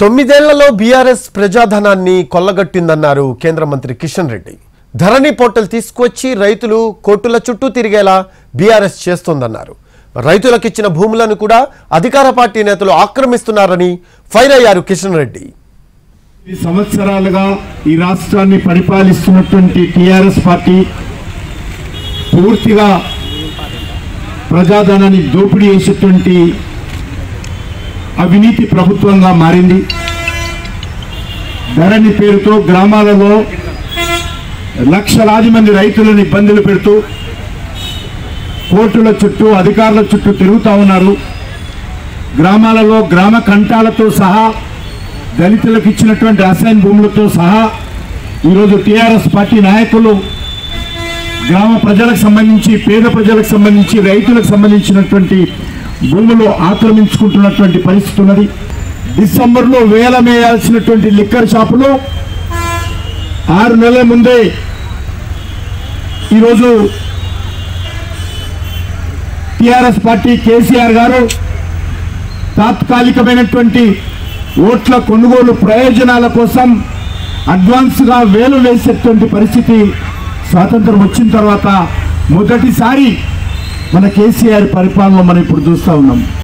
తొమ్మిదేళ్లలో BRS ప్రజాధనాన్ని కొల్లగట్టిందన్నారు కేంద్ర మంత్రి కిషన్ రెడ్డి ధరణి పోర్టల్ తీసుకువచ్చి రైతులు కోర్టుల చుట్టూ తిరిగేలా బీఆర్ఎస్ చేస్తోందన్నారు రైతులకిచ్చిన భూములను కూడా అధికార పార్టీ నేతలు ఆక్రమిస్తున్నారని ఫైర్ అయ్యారు కిషన్ రెడ్డి ఈ సంవత్సరాలుగా ఈ రాష్ట్రాన్ని పరిపాలిస్తున్నటువంటి టిఆర్ఎస్ పార్టీ పూర్తిగా ప్రజాధనాన్ని దోపిడీ చేసేటువంటి అవినీతి ప్రభుత్వంగా మారింది ధరణి పేరుతో గ్రామాలలో లక్షలాది మంది రైతులను ఇబ్బందులు పెడుతూ కోర్టుల చుట్టూ అధికారుల చుట్టూ తిరుగుతూ ఉన్నారు గ్రామాలలో గ్రామ కంటాలతో సహా దళితులకు ఇచ్చినటువంటి అసైన్ భూములతో సహా ఈరోజు టీఆర్ఎస్ పార్టీ నాయకులు గ్రామ ప్రజలకు సంబంధించి పేద ప్రజలకు సంబంధించి రైతులకు సంబంధించినటువంటి భూములు ఆక్రమించుకుంటున్నటువంటి పరిస్థితి ఉన్నది డిసెంబర్లో వేల వేయాల్సినటువంటి లిక్కర్ షాపులు ఆరు నెలల ముందే ఈరోజు టిఆర్ఎస్ పార్టీ కేసీఆర్ గారు తాత్కాలికమైనటువంటి ఓట్ల కొనుగోలు ప్రయోజనాల కోసం అడ్వాన్స్గా వేలు వేసేటువంటి పరిస్థితి స్వాతంత్రం వచ్చిన తర్వాత మొదటిసారి మన కేసీఆర్ పరిపాలన మనం ఇప్పుడు చూస్తూ ఉన్నాం